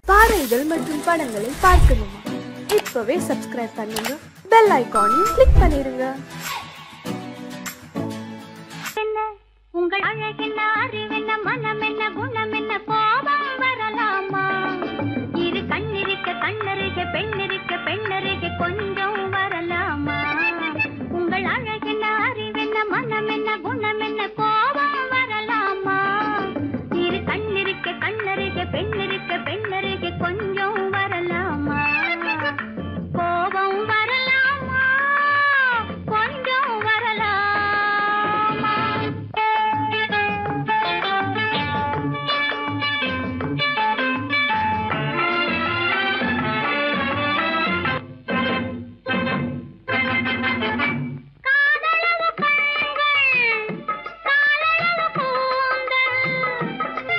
பாடல்கள் மற்றும் படங்களை பார்க்கணுமா இப்பவே சப்ஸ்கிரைப் பண்ணுங்க பெல் ஐகானையும் கிளிக் பண்ணிருங்க என்ன உங்கள் அழகென்ன அறிவென்ன மனம் என்ன குணம் என்ன கோபம் வரலாமா இரு கண்ணிருக்க கண்ணருக பெண்ணிருக்க பெண்ணருக கொஞ்சம் வரலாமா உங்கள் அழகென்ன அறிவென்ன மனம் என்ன குணம் என்ன கோபம் வரலாமா இரு கண்ணிருக்க கண்ணருக பெண்ணிருக்க பெண்ணருக கொஞ்சம் வரலாமா கோபம் வரலாமா கொஞ்சம் வரலாமா காதலவு கண்கள் காலளவு கூந்தல்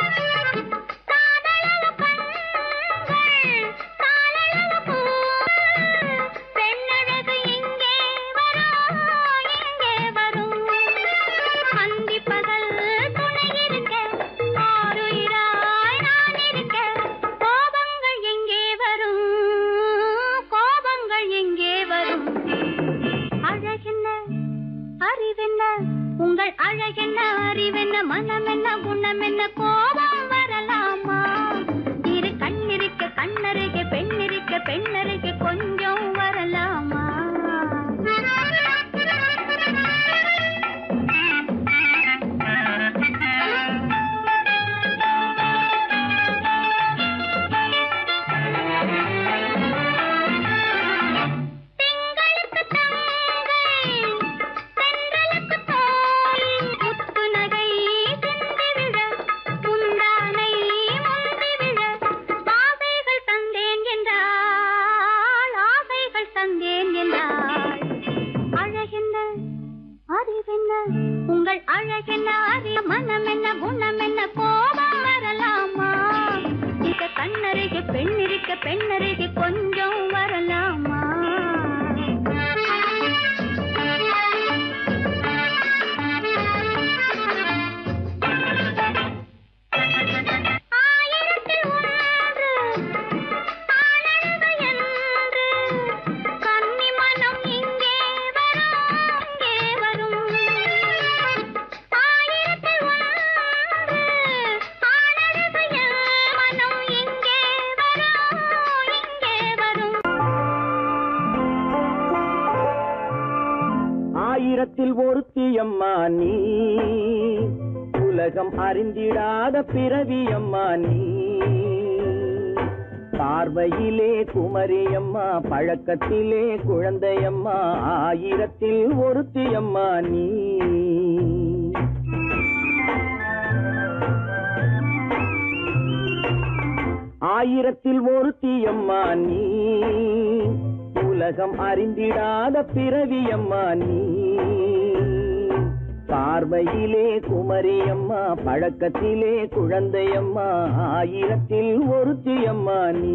காதலவு கண்கள் காலளவு கூந்தல் பெண்ணழகு இங்கே வரும் இங்கே வரும் அந்தி பகல் துணை இருக்க ஆருயிராய் நான் இருக்க கோபங்கள் எங்கே வரும் கோபங்கள் எங்கே வரும் அழகென்ன அறிவென்ன உங்கள் அழகென்ன அறிவென்ன மனம் என்ன குணம் என்ன கோபம் வரலாமா இரு கண்ணிருக்க கண்ணருக பெண்ணிருக்க பெண்ணருக கொஞ்சம் வரலாமா திங்களுக்கு தங்கை தென்றலுக்கு தோல் முத்து நகை சிந்தி விழ முந்தானை முந்தி விழ ஆசைகள் தந்தேன் என்றாள் ஆசைகள் தந்தேன் என்றாள் அழகென்ன அறிவென்ன உங்கள் அழகென்ன அறி மனம் என்ன குணம் என்ன கோபம் வரலாமா இத கண்ணருக பெண்ணிருக்க பெண்ணருக கொஞ்சம் வரலாமா ஆயிரத்தில் ஒன்று ஆனழகு என்று கன்னி மனம் இங்கே வரும் இங்கே வரும் ஆயிரத்தில் ஒன்று ஆனழகு என் மனம் இங்கே வரும் இங்கே வரும் ஆயிரத்தில் ஒருத்தியம்மா நீ உலகம் அறிந்திடாத பிறவியம்மா நீ பார்வையிலே குமரியம்மா பழக்கத்திலே குழந்தையம்மா ஆயிரத்தில் ஒருத்தியம்மா நீ ஆயிரத்தில் ஒருத்தியம்மா நீ உலகம் அறிந்திடாத பிறவியம்மா நீ பார்வையிலே குமரியம்மா பழக்கத்திலே குழந்தையம்மா ஆயிரத்தில் ஒருத்தியம்மா நீ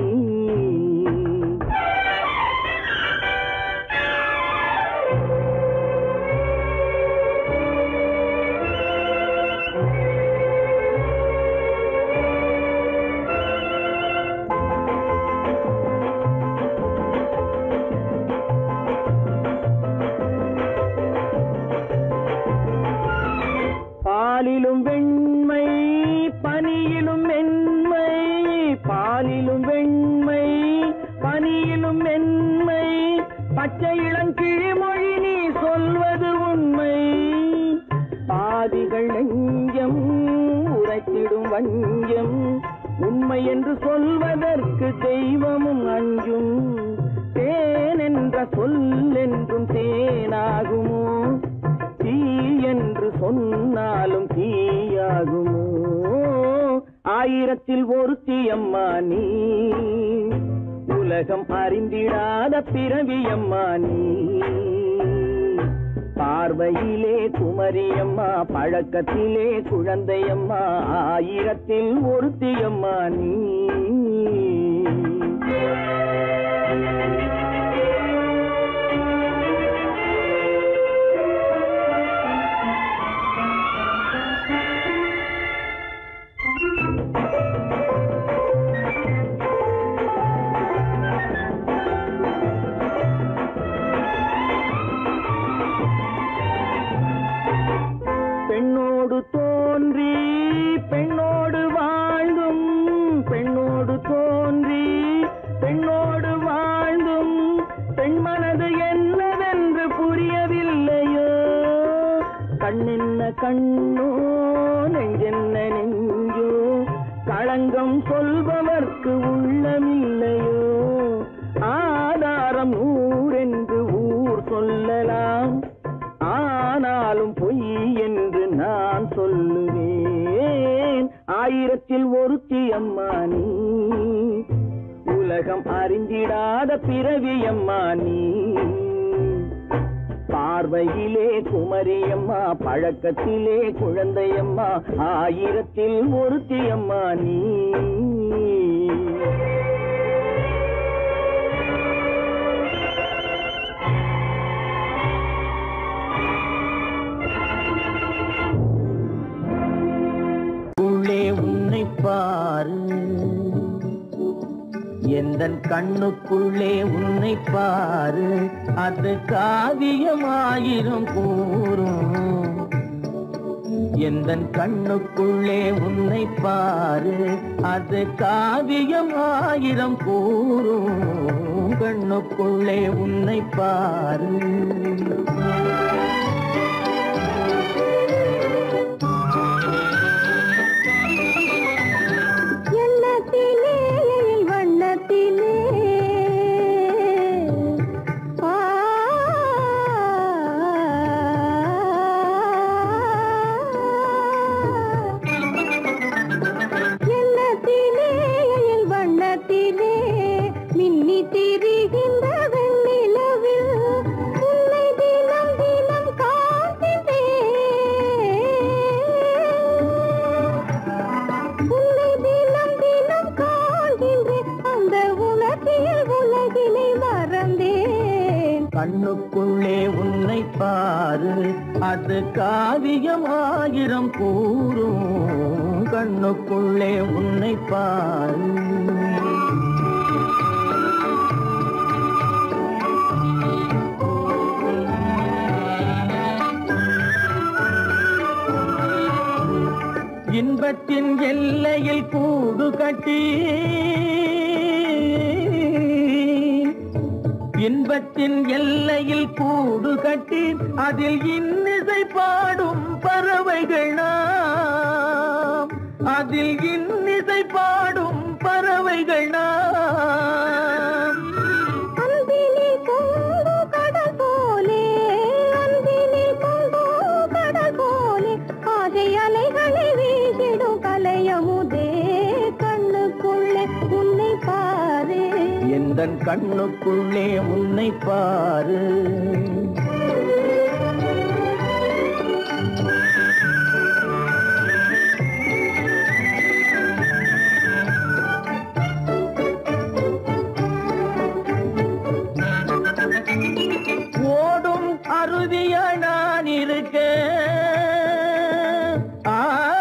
பாலிலும் வெண்மை பனியிலும் மென்மை பாலிலும் வெண்மை பனியிலும் மென்மை பச்சை இளங்கிழிமொழி நீ சொல்வது உண்மை பாதிகள் நெஞ்சம் உரைத்திடும் வஞ்சம் உண்மை என்று சொல்வதற்கு தெய்வமும் அஞ்சும் தேன் என்ற சொல் என்றும் தேனாகுமோ தீ என்று சொன்னாலும் தீயாகுமோ ஆயிரத்தில் ஒருத்தியம்மா நீ உலகம் அறிந்திடாத பிறவியம்மா நீ பார்வையிலே குமரியம்மா பழக்கத்திலே குழந்தையம்மா ஆயிரத்தில் ஒருத்தியம்மா நீ பெண்ணோடு தோன்றி பெண்ணோடு வாழ்ந்தும் பெண் மனது என்னவென்று புரியவில்லையோ கண்ணென்ன கண்ணோ நெஞ்சென்ன நெஞ்சோ களங்கம் சொல்பவர்க்கு உள்ளமில்லையோ ஆதாரம் ஊரென்று ஊர் சொல்லலாம் ஆனாலும் பொய் என்று நான் சொல்லுவேன் ஆயிரத்தில் ஒருத்தி அம்மா நீ உலகம் அறிந்திடாத பிறவி அம்மா நீ பார்வையிலே குமரியம்மா பழக்கத்திலே குழந்தையம்மா ஆயிரத்தில் ஒருத்தி அம்மா நீ உள்ளே உன்னை பாரு எந்த கண்ணுக்குள்ளே உன்னை பாரு அது காவியமாயிரும் கூறும் எந்த கண்ணுக்குள்ளே உன்னை பாரு அது காவியமாயிரம் கூறும் கண்ணுக்குள்ளே உன்னை பாரு எண்ணத்திலே வண்ணத்திலே ஆ எண்ணத்திலே வண்ணத்திலே மின்னி திரிகின்ற வெண்ணிலவில் உன்னை தினம் தினம் காண்கிறேன் உன்னை தினம் தினம் காண்கின்றேன் அந்த உணர்ச்சியில் உலகினை மறந்தேன் கண்ணுக்குள்ளே உன்னை பாரு அது காவியமாயிரம் கூறும் கண்ணுக்குள்ளே உன்னை பாரு இன்பத்தின் எல்லையில் கூடு கட்டி இன்பத்தின் எல்லையில் கூடு கட்டி அதில் இன்னிசை பாடும் பறவைகள் நாம் அதில் இன்னிசை பாடும் பறவைகள் நாம் அன்பிலே பொங்கு கடல் போலே அன்பிலே பொங்கு கடல் போலே ஆசை அலைகளை வீசிடும் கலையமுதே கண்ணுக்குள்ளே உன்னை பாரு எந்த கண்ணுக்குள்ளே உன்னை பாரு ஓடும் அருவிய நான் இருக்க ஆ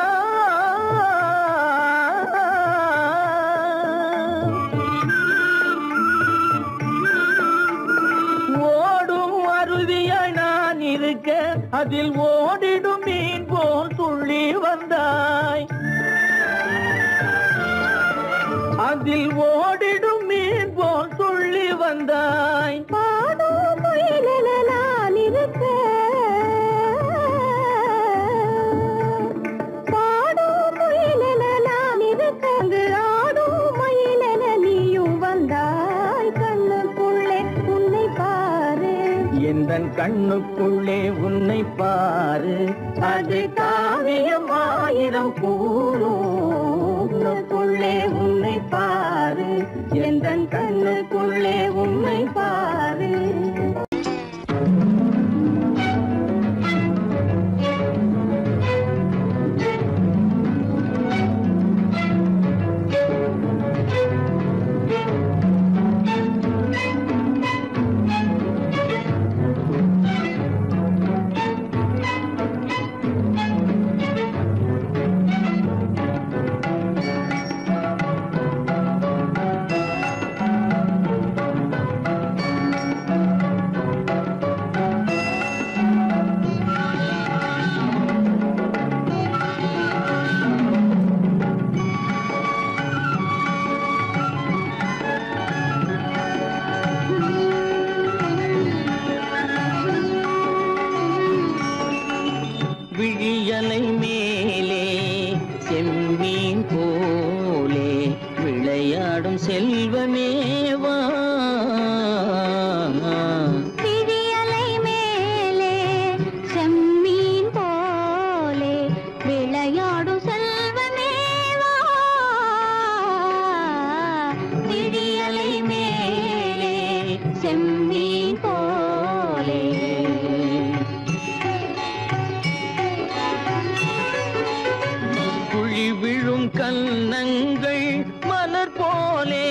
ஓடும் அருவிய நான் இருக்க அதில் ஓடிடும் மீன் போல் துள்ளி வந்தாய் அதில் ஓடிடும் மீன் போல் துள்ளி வந்தாய் பாடும் முயலென நான் இருக்க பாடும் முயலென நான் இருக்க அங்கு ஆடும் மயிலென நீயும் வந்தாய் கண்ணுக்குள்ளே உன்னை பாரு எந்த கண்ணுக்குள்ளே உன்னை பாரு அது காவியம் ஆயிரம் கூறுக்குள்ளே உன்னை பாரு எந்த கண்ணுக்குள்ளே உன்னை பாரு விளையாடும் செல்வமேவா விழியலை மேலே செம்மீன் போலே விளையாடும் செல்வமேவா விழியலை மேலே செம்மீன் போலே குழி விழும் கன்னங்கள் மலர் போலே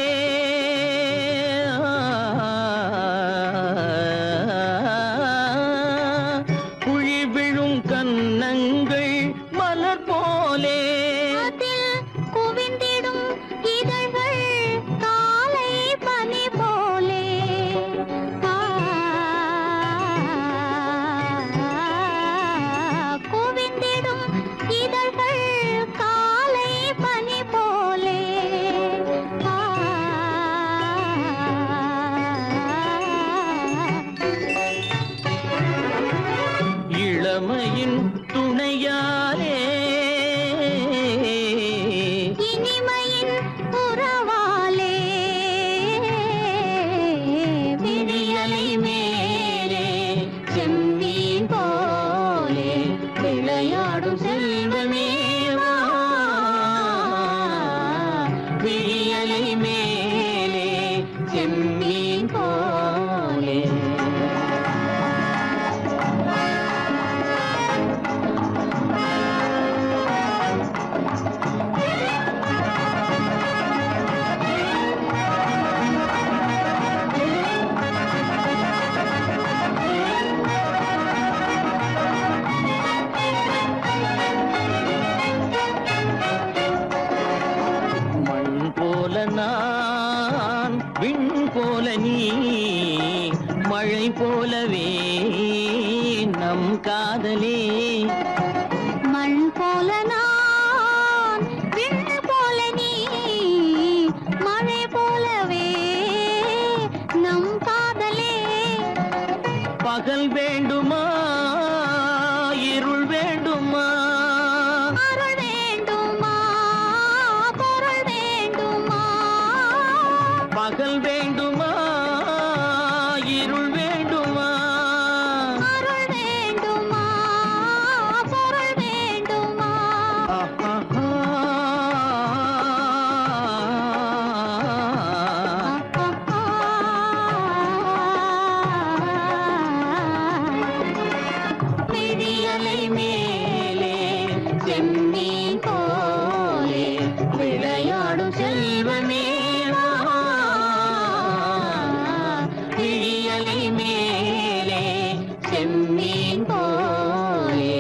குழி விழும் கன்னங்கள் மலர் போலே அதில் குவிந்திடும் இதழ்கள் காலை பனி போலே ஆ, குவிந்திடும் இதழ்கள் காலை பனி போலே ஆ, இளமையின் துணையாலே இனிமையின் உறவாலே விழியலை மேலே செம்மீன் போலே விளையாடும் செல்வமேவா விழியலை மேலே செம்மீன் போலே மண் போல நான் விண் போல நீ மழை போலவே நம் காதலே மண் போல நான் விண் போல நீ மழை போலவே நம் காதலே பகல் வேண்டுமா இருள் வேண்டுமா அருள் வேண்டுமா பொருள் வேண்டுமா பகல் வேண்டுமா இருள் வேண்டுமா அருள் வேண்டுமா பொருள் வேண்டுமா விழியலை மேலே செம்மீன் போலே விளையாடும் செல்வமேவா விழியலை மேலே செம்மீன் போலே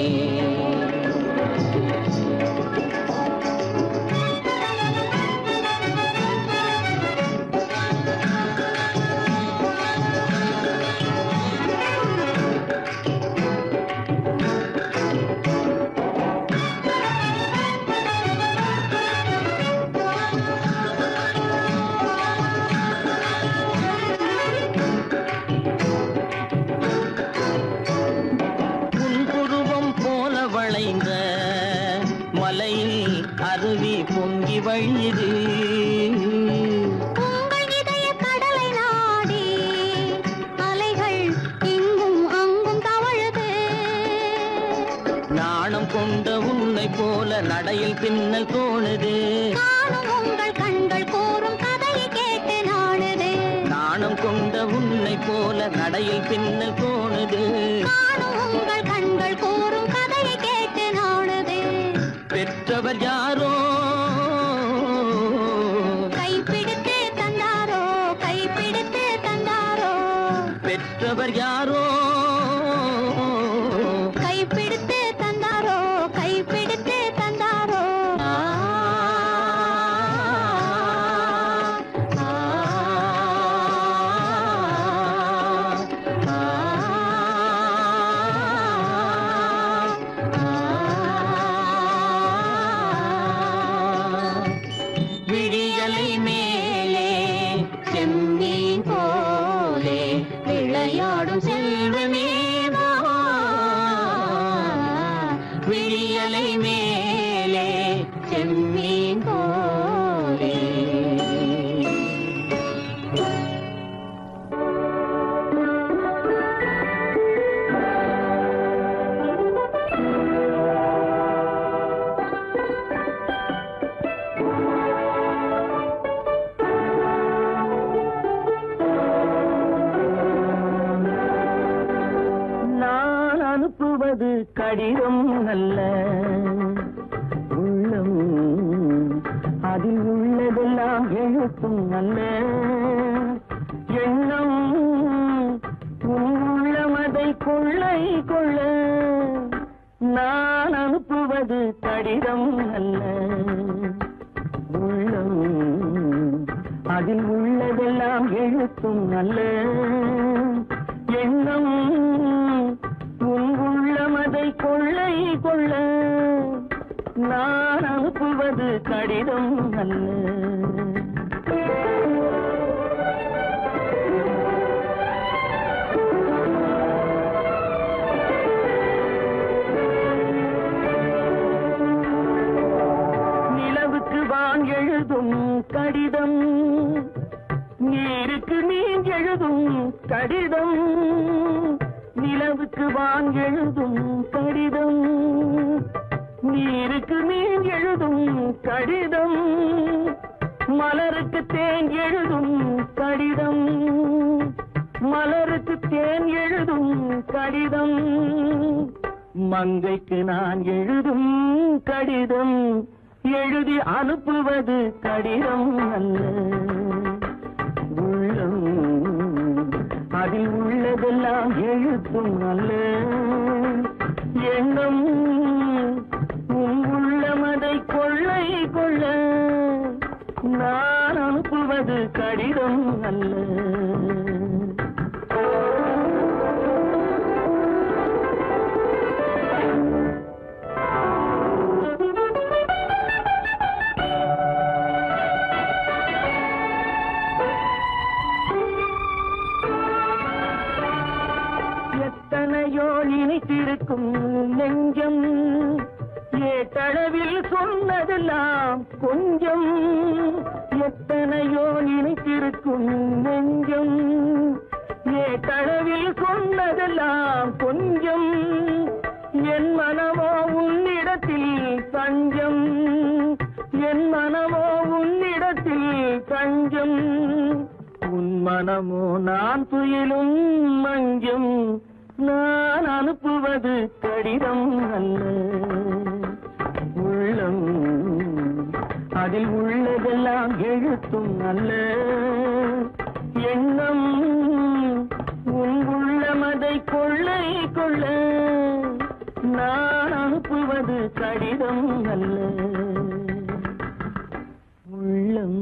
புன்புருவம் போல வளைந்த மலையில் அருவி பொங்கி வழியுது உங்கள் இதய கடலை நாடி அலைகள் இங்கும் அங்கும் தவழுது நாணம் கொண்ட உன்னை போல நடையில் பின்னல் தோணுது காணும் உங்கள் கண்கள் கூறும் கதையை கேட்டு நாடுது நாணம் கொண்ட உன்னை போல நடையில் பின்னல் தோணுது காணும் உங்கள் கண்கள் கூறும் கதையை கேட்டு நாடுது பெற்றவர் யாரோ கைப்பிடித்து தந்தாரோ கைப்பிடித்து தந்தாரோ பெற்றவர் யாரோ கைப்பிடித்து தந்தாரோ கைப்பிடித்து தந்தாரோ ஆ, ஆ, விழியலை மேலே செம்மீன் போலே விளையாடும் செல்வமேவா விழியலை மேலே செம்மீன் போலே அனுப்புவது கடிதம் அல்ல உள்ளம் அதில் உள்ளதெல்லாம் எழுத்தும் அல்ல எண்ணம் உன் உள்ளமதை கொள்ளை கொள்ள நான் அனுப்புவது கடிதம் அல்ல உள்ளம் அதில் உள்ளதெல்லாம் எழுத்தும் அல்ல எண்ணம் உன் உள்ளமதை கொள்ளை கொள்ள நான் அனுப்புவது கடிதம் அல்ல நிலவுக்கு வான் எழுதும் கடிதம் நீருக்கு நீர் எழுதும் கடிதம் நிலவுக்கு வான் எழுதும் கடிதம் நீருக்கு நீர் எழுதும் கடிதம் மலருக்கு தேன் எழுதும் கடிதம் மலருக்கு தேன் எழுதும் கடிதம் மங்கைக்கு நான் எழுதும் கடிதம் எழுதி அனுப்புவது கடிதம் அல்ல உள்ளம் அதில் உள்ளதெல்லாம் எழுத்தும் அல்ல எண்ணம் உன் உள்ளமதை கொள்ளை கொள்ள நான் அனுப்புவது கடிதம் அல்ல எத்தனையோ நினைத்திருக்கும் நெஞ்சம் ஏட்டளவில் சொன்னதெல்லாம் கொஞ்சம் எத்தனையோ நினைத்திருக்கும் நெஞ்சம் ஏட்டளவில் சொன்னதெல்லாம் கொஞ்சம் என் மனமோ உன்னிடத்தில் தஞ்சம் என் மனமோ உன்னிடத்தில் தஞ்சம் உன் மனமோ நான் துயிலும் மஞ்சம் நான் அனுப்புவது கடிதம் அல்ல உள்ளம் அதில் உள்ளதெல்லாம் எழுத்தும் அல்ல எண்ணம் உன் உள்ளமதை கொள்ளை கொள்ள நான் அனுப்புவது கடிதம் அல்ல உள்ளம்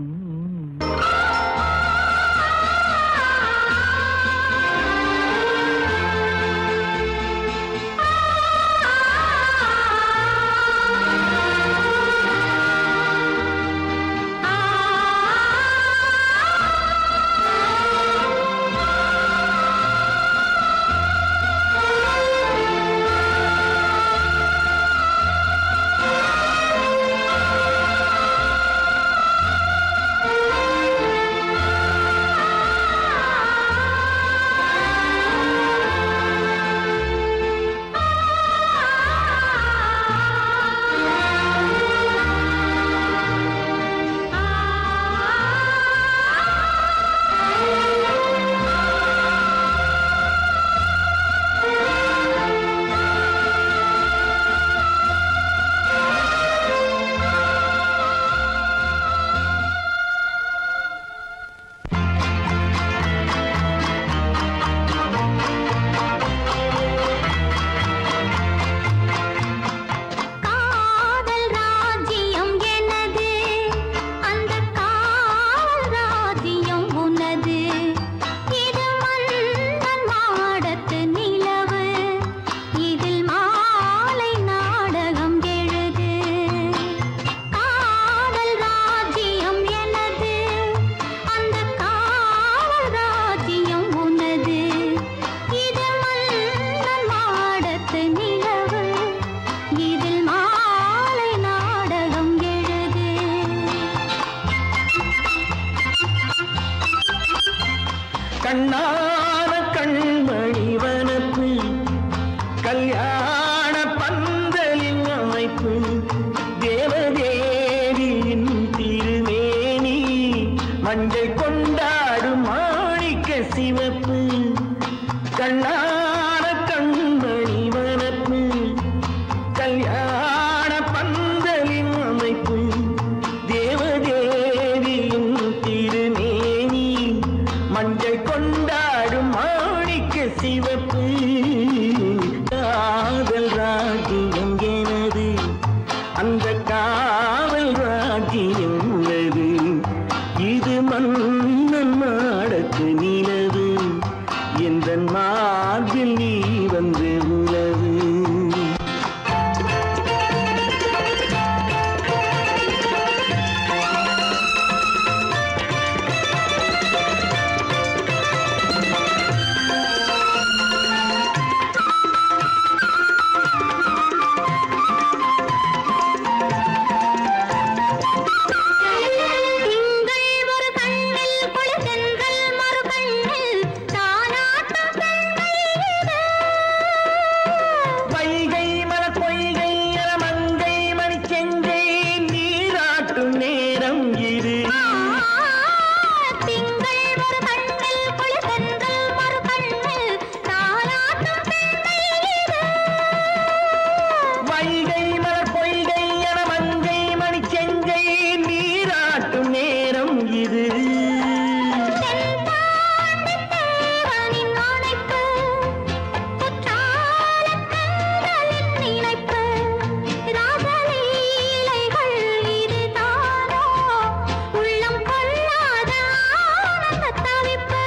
காதல் ராஜ்யம் எனது அந்த காதல் ராஜ்யம் உனது இது மன்னன் மாடத்து நிலவு இதில் மாலை நாடகம் எழுது காதல் ராஜ்யம் எனது அந்த காதல் ராஜ்யம் உனது இது மன்னன் மாடத்து நிலவு இதில் மாலை நாடகம் எழுது கண்ணான கண்மணி வனப்பு கல்யாண பந்தலின் அமைப்பு தேவதேவியின் திருமேனி மஞ்சள் கொண்டாடும் மாணிக்க சிவப்பு கண்ணான கண்மணி வனப்பு நேரம் இது தேவனின் அணைப்பு குற்றாலக் கண்களின் நினைப்பு ராசலீலைகள் இதுதானோ உள்ளம் கொள்ளாத ஆனந்த தவிப்பு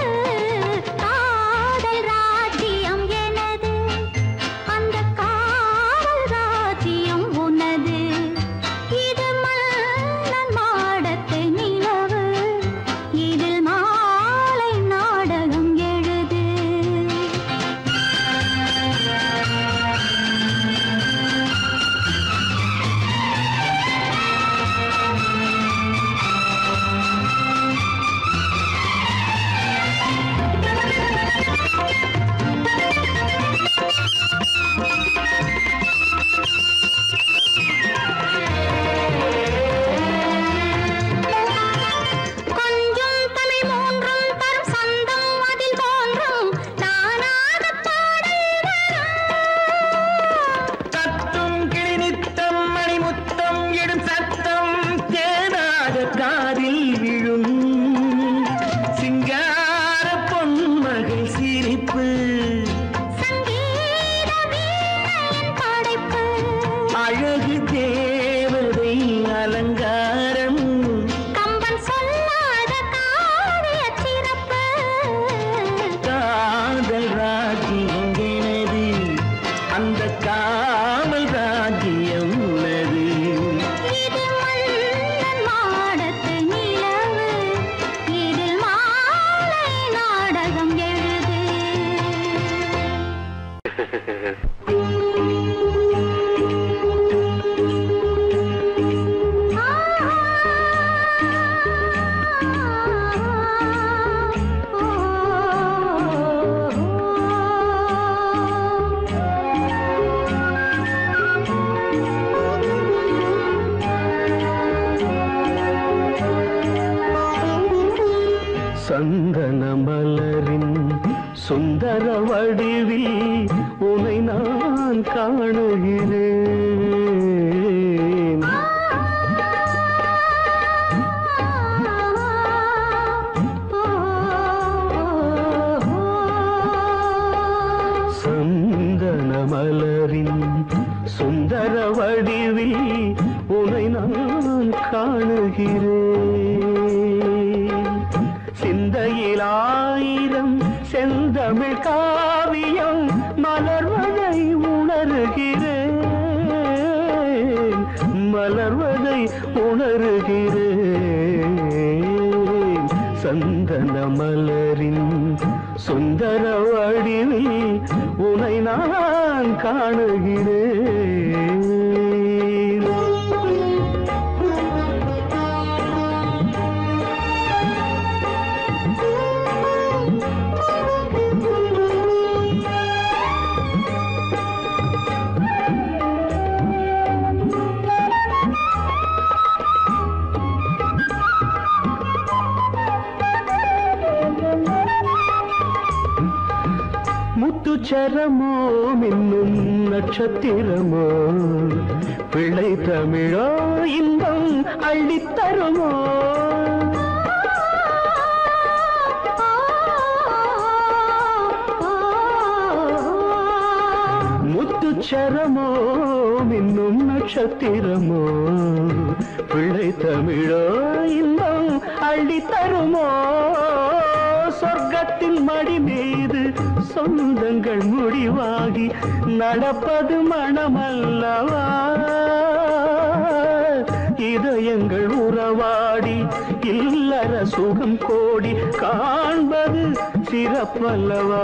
காதல் ராஜ்யம் எனது அந்த காவல் ராஜ்யம் உனது இது மன்னன் மாடத்து நிலவு இதில் மாலை நாடகம் எழுது கொஞ்சம் தமிழ் மூன்றும் தரும் சந்தம் அதில் தோன்றும் நானாக பாடல் தத்தும் கிளி நித்தம் மணிமுத்தம் இடும் சத்தம் தேனாக காதில் விழும் சிங்கார பொன்மகள் சிரிப்பு சங்கீத வீணையின் படைப்பு அழகு தேவதை அலங்காரம் கம்பன் சொல்லாத காவிய சிறப்பு காதல் ராஜ்யம் எனது அந்த காவல் ராஜ்யம் உள்ளது இது மன்னன் மாடத்து நிலவு இதில் மாலை நாடகம் எழுது சந்தன மலரின் சுந்தர வடிவில் உனை நான் காணுகிறேன் சந்தன மலரின் சுந்தர வடிவில் உனை நான் காணுகிறேன் சிந்தையில் ஆயிரம் செந்தமிழ் காவியம் மலர்வதை உணர்கிறேன் மலர்வதை உணர்கிறேன் சந்தன மலரின் சுந்தர வடிவில் உனை நான் காணுகிறேன் முத்துச்சரமோ மின்னும் நட்சத்திரமோ பிள்ளை தமிழோ இன்பம் அள்ளித்தருமோ முத்துச்சரமோ மின்னும் நட்சத்திரமோ பிள்ளை தமிழோ இன்பம் அள்ளித்தருமோ சொர்க்கத்தின் மடி மீது சொந்தங்கள் முடிவாகி நடப்பது மனமல்லவா இதயங்கள் உறவாடி இல்லற சுகம் கோடி காண்பது சிறப்பல்லவா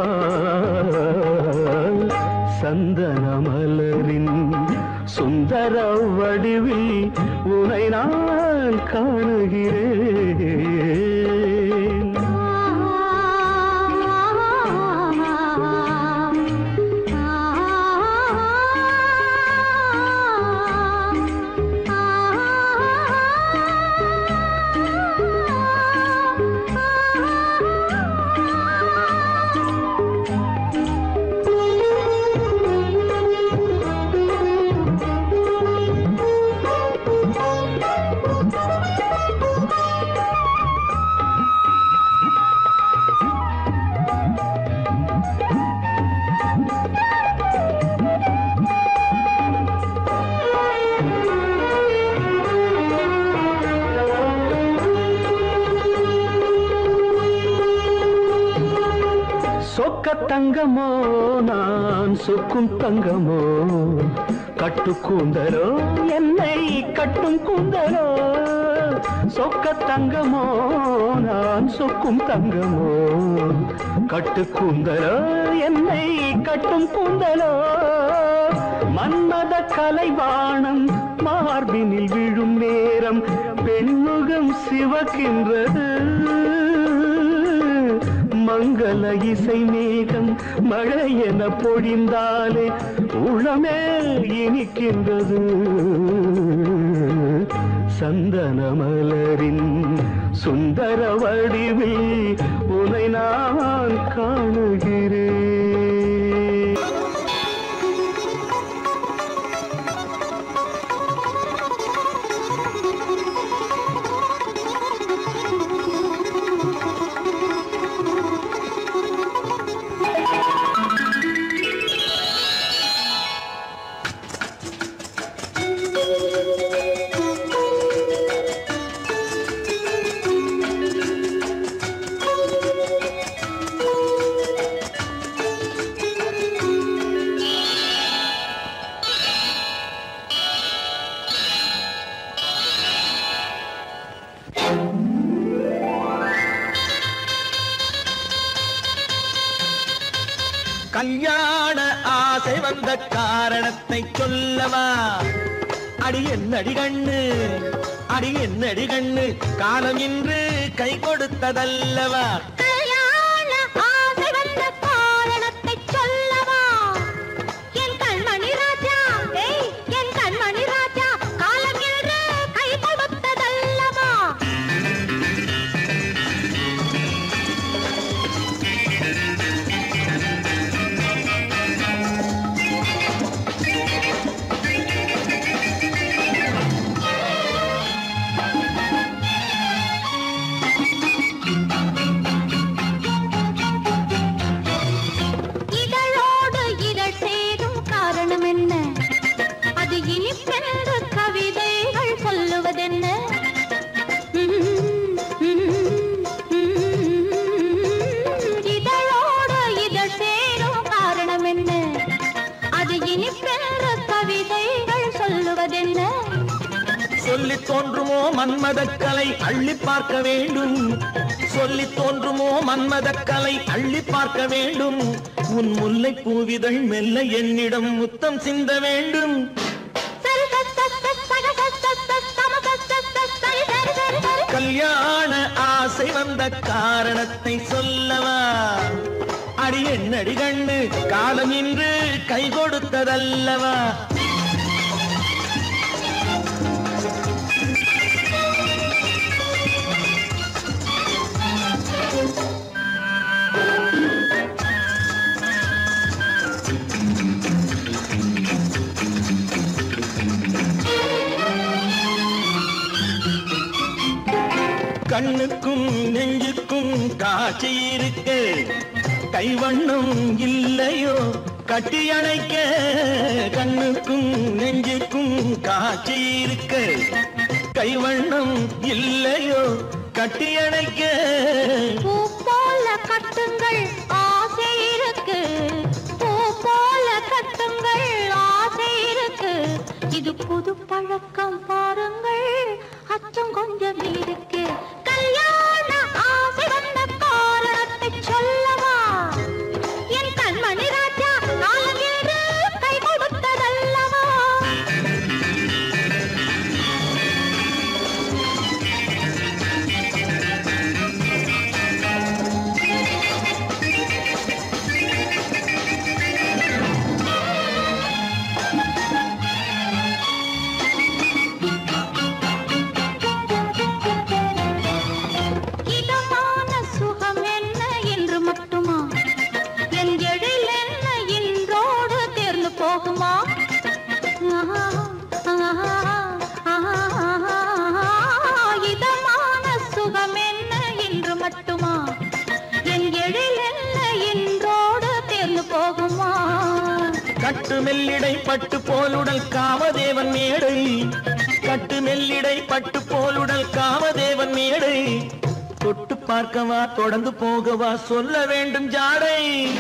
சந்தன மலரின் சுந்தர வடிவில் உனை நான் காணுகிறேன் ஆ சொக்க தங்கமோ நான் சொக்கும் தங்கமோ கட்டு கூந்தலோ என்னை கட்டும் கூந்தலோ சொக்க தங்கமோ நான் சொக்கும் தங்கமோ கட்டு கூந்தலோ என்னை கட்டும் கூந்தலோ மன்மத கலைவாணம் மார்பினில் விழும் நேரம் பெண்முகம் சிவக்கின்றது மங்கள இசை மேகம் மழை என பொழிந்தாலே உளமே இனிக்கின்றது சந்தன மலரின் சுந்தர வடிவில் உனை நான் காணுகிறேன் கல்யாண ஆசை வந்த காரணத்தை சொல்லவா அடி என்னடி கண்ணு அடி என்னடி கண்ணு காலம் இன்று கை கொடுத்ததல்லவா கல்யாண ஆசை வந்த காரணத்தை சொல்லவா என் கண்மணி ராஜா ஏய் என் கண்மணி ராஜா காலம் என்று கை கொடுத்ததல்லவா இதழோடு இதழ் சேரும் காரணம் என்ன அது இனிப்பென்று கவிதைகள் சொல்லுவதென்ன இதழோடு இதழ் சேரும் காரணம் என்ன அது இனிப்பென்று கவிதைகள் சொல்லுவதென்ன சொல்லி தோன்றுமோ மன்மதக்கலை அள்ளி பார்க்க வேண்டும் சொல்லி தோன்றுமோ மன்மதக்கலை அள்ளி பார்க்க வேண்டும் உன் முல்லை பூவிதழ் மெல்ல என்னிடம் முத்தம் சிந்த வேண்டும் சரி சரி சரி சரி சரி சரி சரி சரி சரி சரி சரி கல்யாண ஆசை வந்த காரணத்தை சொல்லவா அடி என்னடி கண்ணு காலம் இன்று கை கொடுத்ததல்லவா கண்ணுக்கும் நெஞ்சுக்கும் காட்சி இருக்கு கைவண்ணம் இல்லையோ கட்டி அணைக்க கண்ணுக்கும் நெஞ்சுக்கும் காட்சி இருக்கு கைவண்ணம் இல்லையோ கட்டி அணைக்க பூ போல கட்டுங்கள் ஆசை இருக்கு பூ போல கட்டுங்கள் ஆசை இருக்கு இது புது பழக்கம் பாருங்கள் அச்சம் கொஞ்சம் இருக்கு கல்யாண ஆசை வந்த காரணத்தை சொல்லவா என் கண்மணி ராஜா காலம் என்று கை கொடுத்ததல்லவா இதமான சுகம் என்ன என்று மட்டுமா என் எழில் என்ன இன்றோடு தேர்ந்து போகுமா ஆஹா, ஆஹா, ஆஹா, இதமான சுகம் என்ன என்று மட்டுமா என் எழில் என்ன இன்றோடு தேர்ந்து போகுமா கட்டு மெல்லிடை பட்டு போலுடல் காமதேவன் மேடை கட்டு மெல்லிடை பட்டு போலுடல் காமதேவன் மேடை தொட்டு பார்க்கவா தொடர்ந்து போகவா சொல்ல வேண்டும் ஜாடை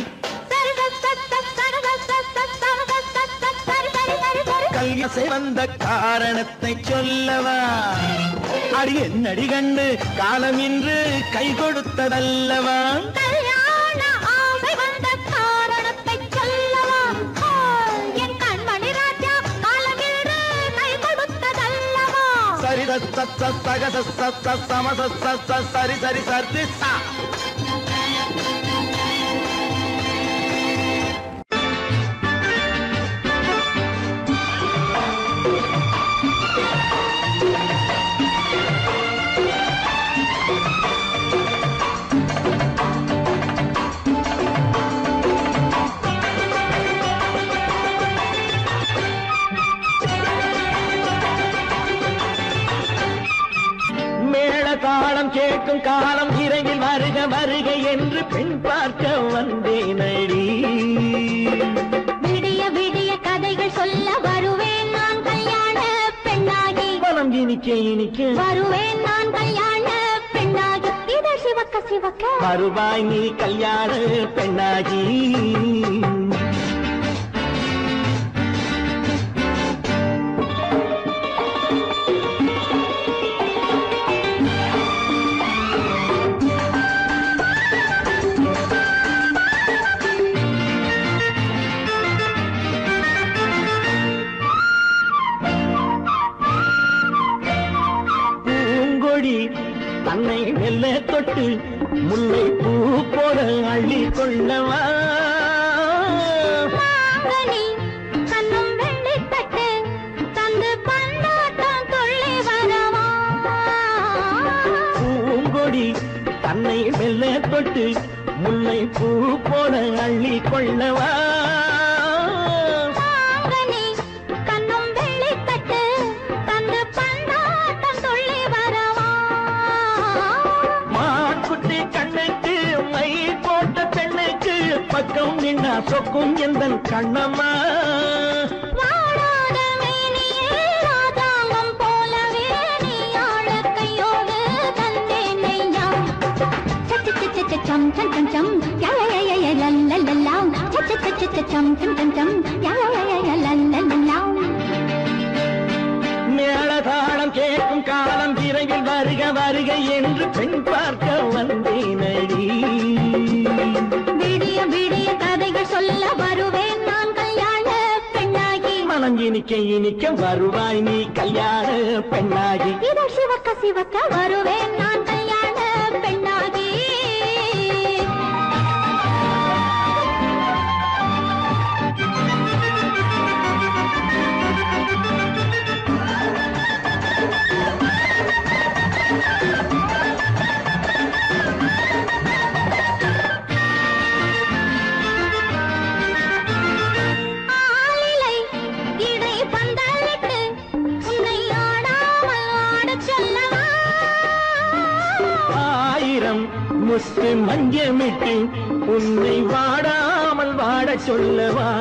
கல்யாசை வந்த காரணத்தை சொல்லவா அடி என்னடி கண்டு காலம் இன்று கை கொடுத்ததல்லவா கல்யாண ஆசை வந்த காரணத்தை சொல்லவா ஆ, என் கண்மணி ராஜா காலமில்லை கை கொடுத்ததல்லவா சரி சத்த சக சத்த சம சத்த சரி சரி சரி சா மேள தாளம் கேட்கும் காலம் விரைவில் வருக வருக என்று பெண் பார்க்க வந்தேனடி விடிய விடிய கதைகள் சொல்ல வருவேன் நான் கல்யாண பெண்ணாகி மனம் இனிக்க இனிக்க வருவேன் நான் கல்யாண பெண்ணாகி இது சிவக்க சிவக்க வருவாய் நீ கல்யாண பெண்ணாகி பூங்கொடி தன்னை மெல்ல தொட்டு முல்லை பூ போல அள்ளி கொள்ளவா மாங்கனி கண்ணும் வெள்ளித்தட்டு தந்து பந்தாட்டம் துள்ளி வரவா பூங்கொடி தன்னை மெல்ல தொட்டு முல்லை பூ போல அள்ளி கொள்ளவா மாங்கனி கண்ணும் வெள்ளித்தட்டு தந்து பந்தாட்டம் துள்ளி வரவா மாக்குட்டி கண்ணுக்கு மை போட்ட பெண்ணுக்கு பக்கம் நின்னா சொக்கும் எந்த கண்ணம்மா வாடாத மேனியே ராஜாங்கம் போலவே நீ ஆழக் கையோடு தந்தேன் நெய்யா. சச்ச சச்ச சச்ச சம் சம் சம் சம் யா யா யா யா யா லா லா லா லா. சச்ச சச்ச சச்ச சம் சம் சம் சம் யா யா யா யா யா லா லா லா லா. மேளதாளம் கேட்கும் காலம் விரைவில் வருக வருக என்று பெண் பார்க்க வந்தேனடி விடிய விடிய கதைகள் சொல்ல வருவேன் நான் கல்யாண பெண்ணாகி மனம் இனிக்க இனிக்க வருவாய் நீ கல்யாண பெண்ணாகி இதழ் சிவக்க சிவக்க வருவேன் நான் கல்யாண பெண்ணாகி ஆளிலை இடை பந்தலிட்டு உன்னை ஆடாமல் ஆடச் சொல்லவா ஆயிரம் முஸ்து மஞ்சமிட்டு உன்னை வாடாமல் வாடச் சொல்லவா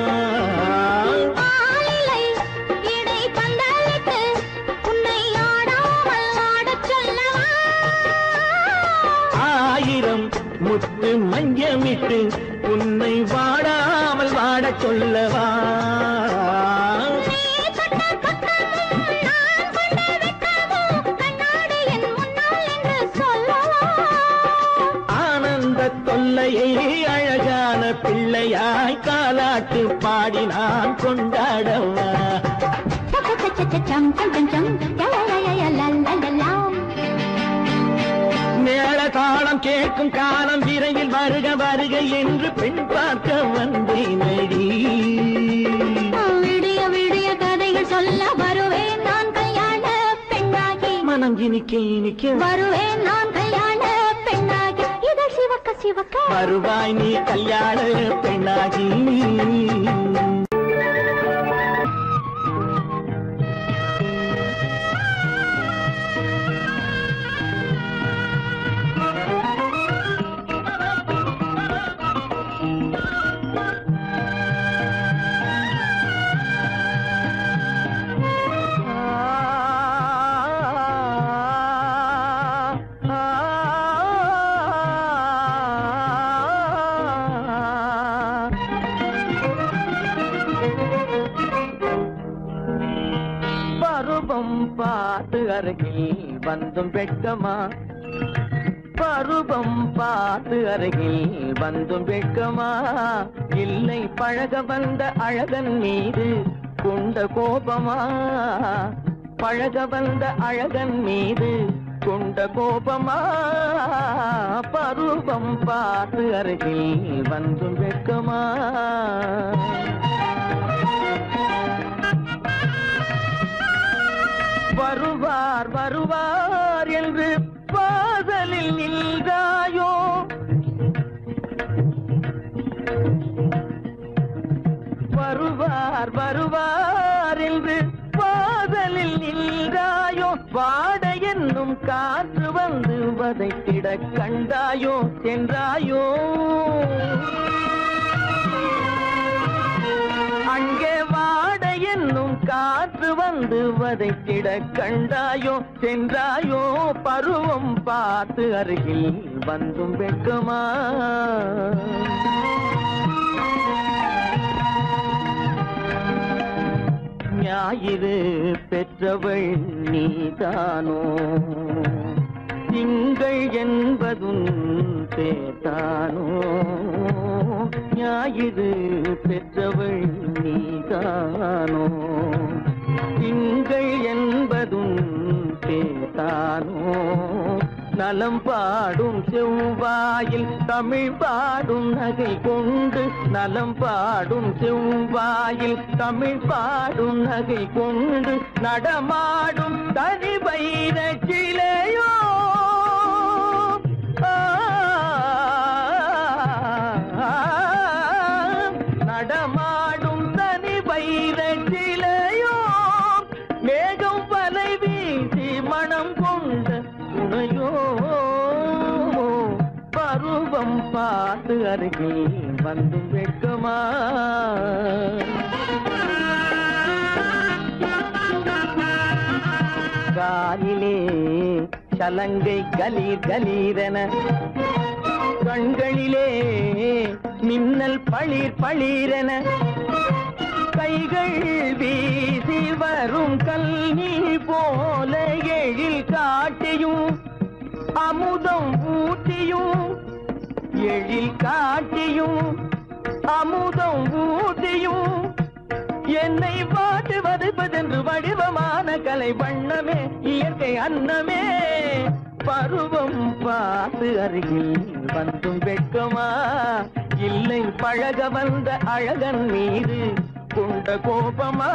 ஆளிலை இடை பந்தலிட்டு உன்னை ஆடாமல் ஆடச் சொல்லவா ஆயிரம் முத்து மஞ்சமிட்டு உன்னை வாடாமல் வாடச் சொல்லவா நீ தொட்ட பக்கமும் நான் கொண்ட வெட்கமும் கண்ணாடி என் முன்னால் என்று சொல்லவா ஆனந்த தொல்லையை அழகான பிள்ளையாய் காலாட்டு பாடி நான் கொண்டாடவா சம் சம் சம் சம் யா யா யா யா லா லா லா லா மேள தாளம் கேட்கும் காலம் விரைவில் வருக வருக என்று பெண் பார்க்க வந்தேனடி விடிய விடிய கதைகள் சொல்ல வருவேன் நான் கல்யாண பெண்ணாகி மனம் இனிக்க இனிக்க வருவேன் நான் கல்யாண பெண்ணாகி இதழ் சிவக்க சிவக்க வருவாய் நீ கல்யாண பெண்ணாகி ஆ அருகில் வந்தும் வெட்கமா பருவம் பார்த்து அருகில் வந்தும் வெட்கமா இல்லை பழக வந்த அழகன் மீது கொண்ட கோபமா பழக வந்த அழகன் மீது கொண்ட கோபமா பருவம் பார்த்து அருகில் வந்தும் வெட்கமா வருவார் வருவார் என்று வாசலில் நின்றாயோ வருவார் வருவார் என்று வாசலில் நின்றாயோ வாட என்னும் காற்று வந்து வதைத்திட கண்டாயோ சென்றாயோ அங்கே வாட என்னும் காற்று வந்து வதைத்திட கண்டாயோ சென்றாயோ பருவம் பார்த்து அருகில் வந்தும் வெட்கமா ஞாயிறு பெற்றவள் நீதானோ திங்கள் என்பதும் பேத்தானோ ஞாயிறு பெற்றவள் நீதானோ திங்கள் என்பதும் பேத்தானோ நலம் பாடும் செவ்வாயில் தமிழ் பாடும் நகை கொண்டு நலம் பாடும் செவ்வாயில் தமிழ் பாடும் நகை கொண்டு நடமாடும் தனி வைர சிலையோ நடமாடும் தனி வைர சிலையோ மேகம் வலை வீசி மனம் கொண்ட துணையோ பருவம் பார்த்து அருகில் வந்து வெட்கமா காலிலே சலங்கை கலீர் கலீரென கண்களிலே மின்னல் பளிர் பளிரென கைகள் வீசி வரும் கல்வி போல எழில் காட்டியும் அமுதம் ஊட்டியும் எழில் காட்டியும் அமுதம் ஊட்டியும் என்னை பாட்டு வதைப்பதென்று வடிவமான கலை வண்ணமே இயற்கை அன்னமே பருவம் பார்த்து அருகில் வந்தும் வெட்கமா இல்லை பழக வந்த அழகன் மீது கொண்ட கோபமா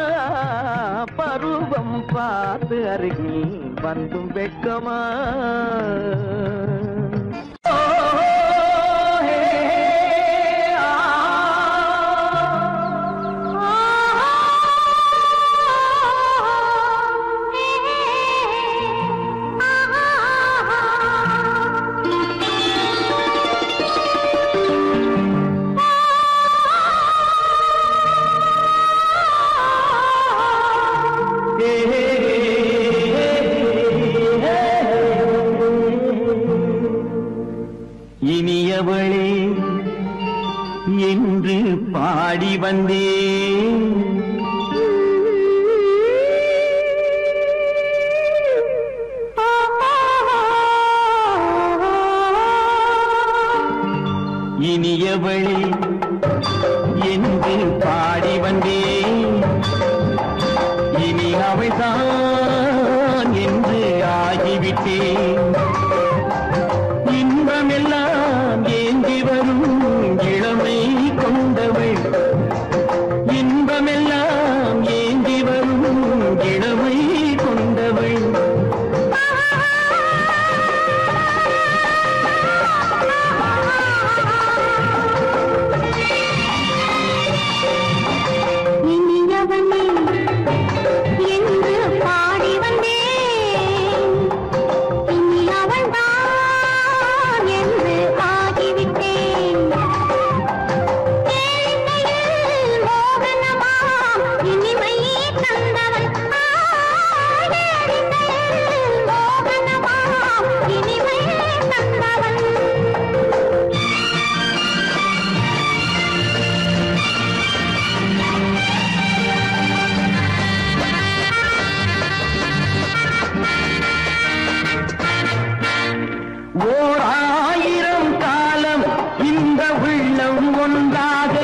பருவம் பார்த்து அருகில் வந்தும் வெட்கமா ஓ, ஹே, ஆ. இனியவளே என்று பாடி வந்தேன் இனியவளே என்று பாடி வந்தேன் இனி அவள்தான் என்று ஆகிவிட்டேன் இன்பமெல்லாம் ஏந்தி வரும் இளமை கொண்டவள் இன்பமெல்லாம் ஏந்தி வரும் இளமை கொண்டவள் இனி ஓர் ஆயிரம் காலம் இந்த உள்ளம் ஒன்றாக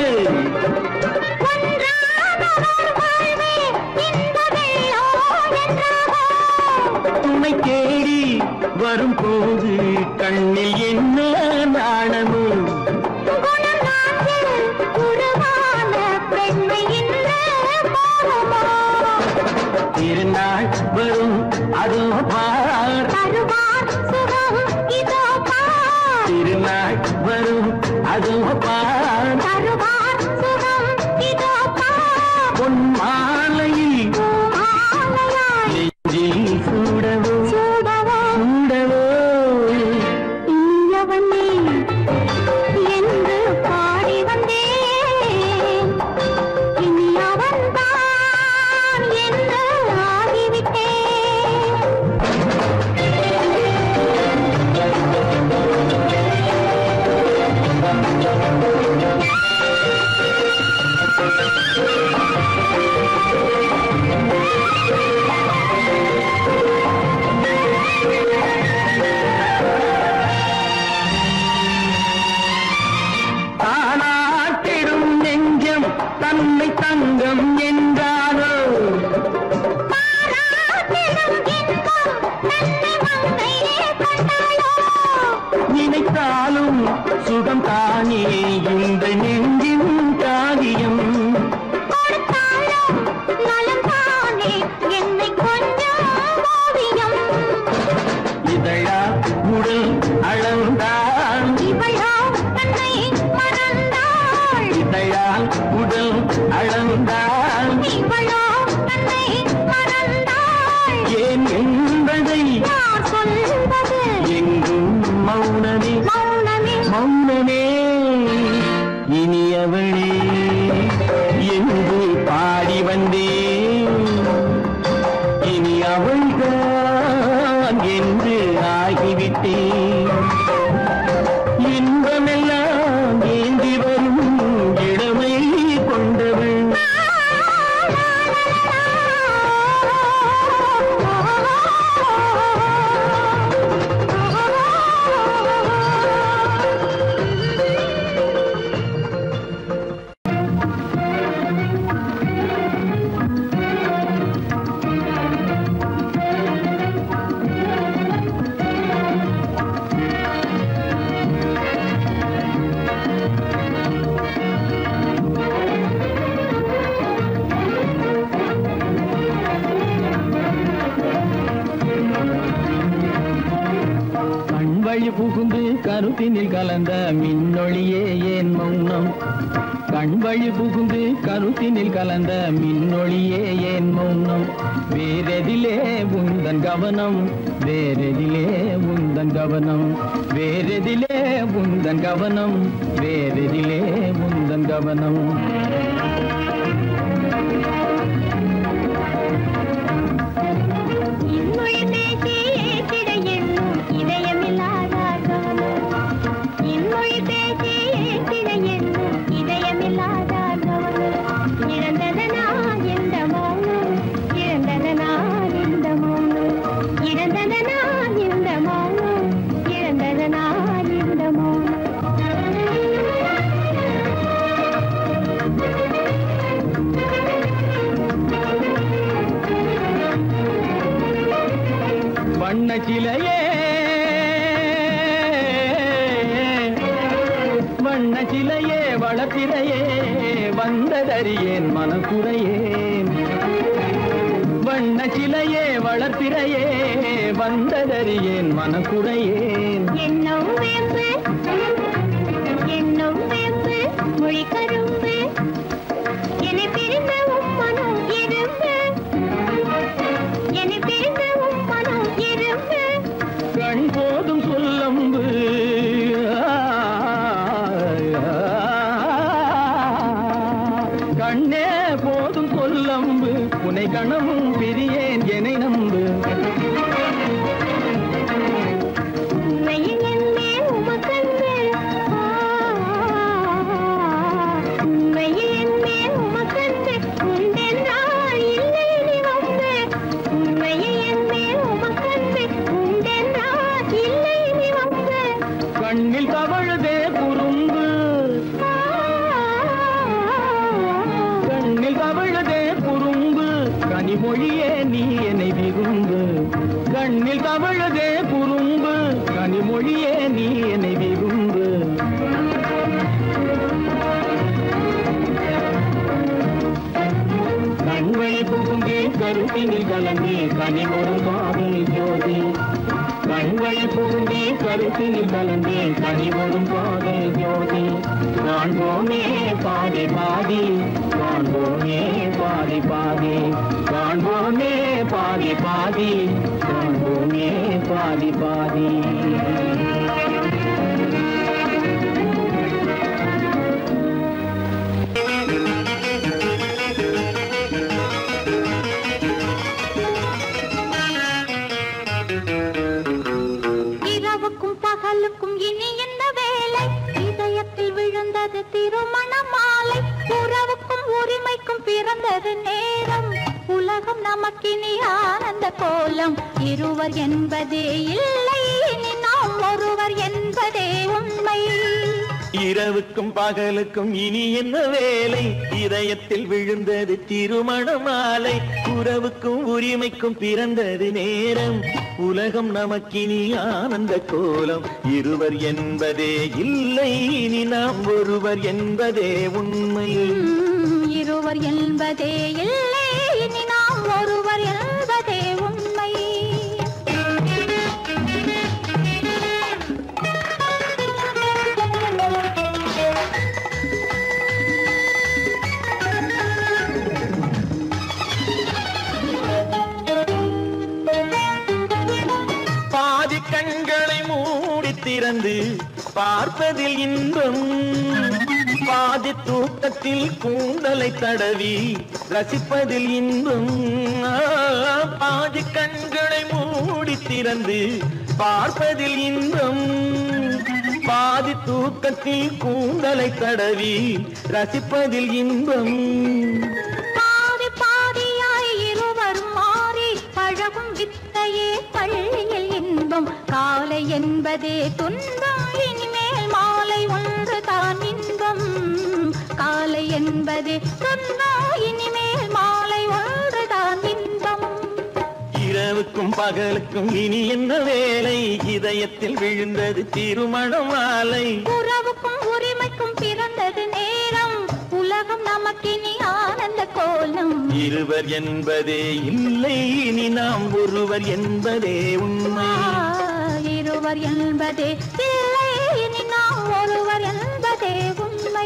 ஒன்றானவர் வாழ்வே இந்த வெள்ளம் என்றாகோ துணை தேடி வரும்போது கண்ணில் என்ன நாணமும் குணம் நாட்டில் உருவான பெண்மை இன்று போகுமோ திருநாள் வரும் அதோ பார் தருவார் சுகம் இதோ பார் திருநாள் வரும் அதோ பார் தருவார் சுகம் இதோ பார் பொன் மாலையில் மாலையாய் நெஞ்சில் சூடவோ சூடவோ சூடவோ இனியவனே என்று பாடி வந்தேன் இனி அவன்தான் என்று ஆகிவிட்டேன் தானாட்டிடும் நெஞ்சம் தன்னை தங்கம் என்றாரோ பாராட்டிடும் இன்பம் தன்னை மங்கையே கண்டாளோ நினைத்தாலும் சுகம் தானே இந்த நெஞ்சின் காரியம் கொடுத்தாலும் நலம் தானே என்னை கொஞ்சம் ஓவியம் இதழா உடல் அளந்தான் இவளோ தன்னை மறந்தாள் இதழால் உடல் அளந்தான் இவளோ தன்னை மறந்தாள் ஏன் என்பதை யார் சொல்வது எங்கும் மௌனமே மௌனமே மௌனமே இனியவளே என்று பாடி வந்தேன் இனி அவள்தான் என்று ஆகிவிட்டேன் இன்பமெல்லாம் ஏந்தி வரும் இளமை கொண்டவள் கண்வழி புகுந்து கருத்தினில் கலந்த மின்னொளியே ஏன் மௌனம் கண்வழி புகுந்து கருத்தினில் கலந்த மின்னொளியே ஏன் மௌனம் வேறெதிலே உந்தன் கவனம் வேறெதிலே உந்தன் கவனம் வேறெதிலே உந்தன் கவனம் வேறெதிலே உந்தன் கவனம் இன்மொழி பேசி ஏற்றிட எண்ணும் இதயமில்லாதார் கவனம் இன்மொழி பேசி ஏற்றிட எண்ணும் இதயமில்லாதார் கவனம் இழந்ததனா இந்த மௌனம் இழந்ததனா இந்த மௌனம் இழந்ததனா இந்த மௌனம் இழந்ததனா இந்த மௌனம் வண்ண சிலையே வண்ண சிலையே வளர்த்திரையே வந்ததறியேன் மனக்குறையேன் வண்ண சிலையே வளர்த்திரையே வந்ததறியேன் மனக்குறையேன் என்னும் வேம்பு என்னும் வேம்பு மொழி கரும்பு என்னை பிரிந்த உம்மனம் எறும்பு என்னை பிரிந்த உம்மனம் எறும்பு கண் போதும் சொல்லம்பு கண்ணே போதும் சொல்லம்பு உனை கணமும் பிரியேன் என்னை நம்பு உண்மையில் என்னே உமக்கன்று ஆ, உண்மையில் என்னே உமக்கன்று உண்டென்றால் இல்லை நீ வம்பு உண்மையில் என்னே உமக்கன்று உண்டென்றால் இல்லை நீ வம்பு கண்ணில் தவழுதே குறும்பு கண்ணில் தவழுதே குறும்பு கனிமொழியே நீ என்னை விரும்பு கண்ணில் தவழுதே குறும்பு கனிமொழியே நீ என்னை விரும்பு கண்களை புகுந்தே கருத்தினில் கலந்தே கனிமொரு காதல் ஜோதி கண்களை புகுந்தே கருத்தினில் கலந்தே கனிமொரு காதல் ஜோதி காண்போமே பாதி பாதி காண்போமே பாதி பாதி காண்போமே பாதி பாதி காண்போமே பாதி பாதி இரவுக்கும் பகலுக்கும் இனி என்ன வேலை இதயத்தில் விழுந்தது திருமண மாலை உறவுக்கும் உரிமைக்கும் பிறந்தது நேரம் உலகம் நமக்கினி ஆனந்த கோலம் இருவர் என்பதே இல்லை இனி நாம் ஒருவர் என்பதே உண்மை இரவுக்கும் பகலுக்கும் இனி என்ன வேலை இதயத்தில் விழுந்தது திருமண மாலை உறவுக்கும் உரிமைக்கும் பிறந்தது நேரம் உலகம் நமக்கினி ஆனந்த கோலம் இருவர் என்பதே இல்லை இனி நாம் ஒருவர் என்பதே உண்மை உம், இருவர் என்பதே இல்லை இனி நாம் ஒருவர் என்பதே உண்மை பாதி கண்களை மூடி திறந்து பார்ப்பதில் இன்பம் பாதி தூக்கத்தில் கூந்தலை தடவி ரசிப்பதில் இன்பம் ஆ, பாதி கண்களை மூடி திறந்து பார்ப்பதில் இன்பம் பாதி தூக்கத்தில் கூந்தலை தடவி ரசிப்பதில் இன்பம் பாதி பாதியாய் இருவரும் மாறி பழகும் வித்தையே பள்ளியில் இன்பம் காலை என்பதே துன்பம் இனிமேல் மாலை ஒன்று தான் இன்பம் காலை என்பதே துன்பம் இனிமேல் மாலை ஒன்று தான் இன்பம் இரவுக்கும் பகலுக்கும் இனி என்ன வேலை இதயத்தில் விழுந்தது திருமண மாலை உறவுக்கும் உரிமைக்கும் பிறந்தது நேரம் உலகம் நமக்கினி ஆனந்த கோலம் இருவர் என்பதே இல்லை இனி நாம் ஒருவர் என்பதே உண்மை இருவர் என்பதே இல்லை இனி நாம் ஒருவர் என்பதே உண்மை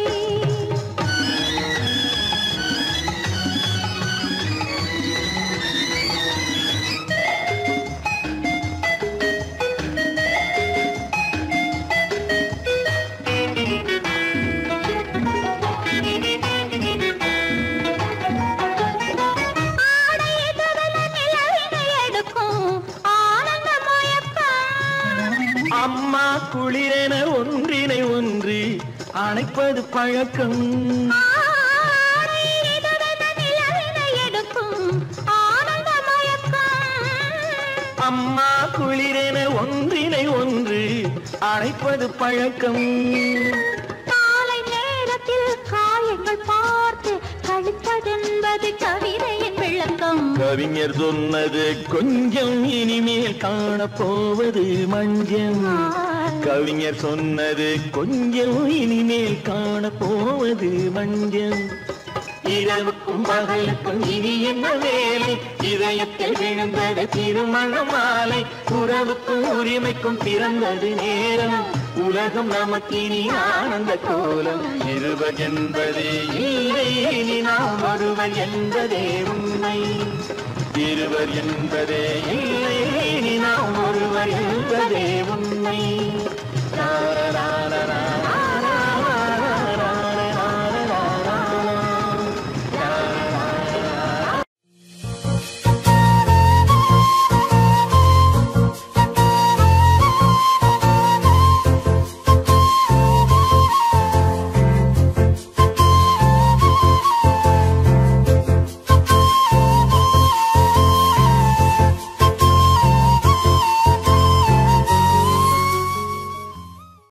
ஆடை எதிரில நிலவினை எடுக்கும் ஆனந்த மயக்கம் அம்மா குளிரென ஒன்றினை ஒன்று அணைப்பது பழக்கம் ஆடை எதிரில நிலவினை எடுக்கும் ஆனந்த மயக்கம் அம்மா குளிரென ஒன்றினை ஒன்று அணைப்பது பழக்கம் காலை நேரத்தில் காயங்கள் பார்த்து கழிப்பதென்பது கவிதையின் விளக்கம் கவிஞர் சொன்னது கொஞ்சம் இனிமேல் காணப்போவது மஞ்சம் கவிஞர் சொன்னது கொஞ்சம் இனிமேல் காணப்போவது மஞ்சம் இரவுக்கும் பகலுக்கும் இனி என்ன வேலை இதயத்தில் விழுந்தது திருமண மாலை உறவுக்கும் உரிமைக்கும் பிறந்தது நேரம் உலகம் நமக்கினி ஆனந்த கோலம் இருவர் என்பதே இல்லை இனி நாம் ஒருவர் என்பதே உண்மை இருவர் என்பதே இல்லை